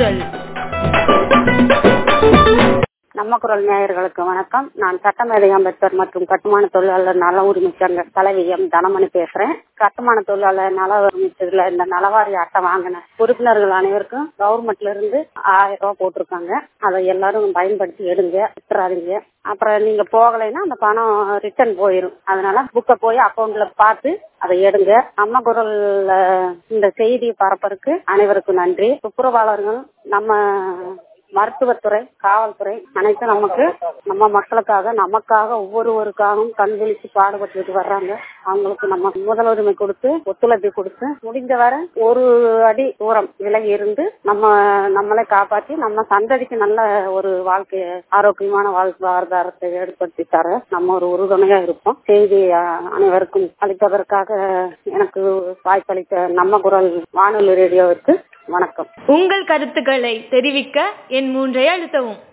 குரல் நம்ம குரல் நேயர்களுக்கு வணக்கம் நான் சட்டமேதை அம்பேத்கர் மற்றும் கட்டுமான தொழிலாளர் நல உரிமை சங்க தலைவி எம் தனமணி பேசுறேன் கட்டுமான தொழிலாளர் நல உரிமைச்சதுல இந்த நலவாரி அட்டை வாங்கின உறுப்பினர்கள் அனைவருக்கும் கவர்மெண்ட்ல இருந்து ஆயிரம் ரூபாய் போட்டிருக்காங்க அதை எல்லாரும் பயன்படுத்தி எடுங்க விட்டுறாதீங்க அப்புறம் நீங்க போகலைன்னா அந்த பணம் ரிட்டர்ன் போயிரும் அதனால புக்கை போய் அக்கௌண்ட்ல பார்த்து அதை எடுங்க அம்மா குரல்ல இந்த செய்தி பரப்பருக்கு அனைவருக்கும் நன்றி துப்புரவாளர்கள் நம்ம மருத்துவத்துறை காவல்துறை அனைத்தும் நமக்கு நம்ம மக்களுக்காக நமக்காக ஒவ்வொருவருக்காகவும் கண் விழிச்சு பாடுபட்டு வர்றாங்க அவங்களுக்கு நம்ம முதலுரிமை கொடுத்து ஒத்துழைப்பு கொடுத்து முடிந்த வரை ஒரு அடி தூரம் விலகி இருந்து நம்ம நம்மளை காப்பாற்றி நம்ம சந்ததிக்கு நல்ல ஒரு வாழ்க்கை ஆரோக்கியமான வாழ்வாதாரத்தை ஏற்படுத்தி தர நம்ம ஒரு உறுதுணையா இருப்போம் செய்தி அஹ், அனைவருக்கும் அளிப்பதற்காக எனக்கு வாய்ப்பளித்த நம்ம குரல் வானொலி ரேடியோவிற்கு வணக்கம் உங்கள் கருத்துக்களை தெரிவிக்க என் மூன்றை அழுத்தவும்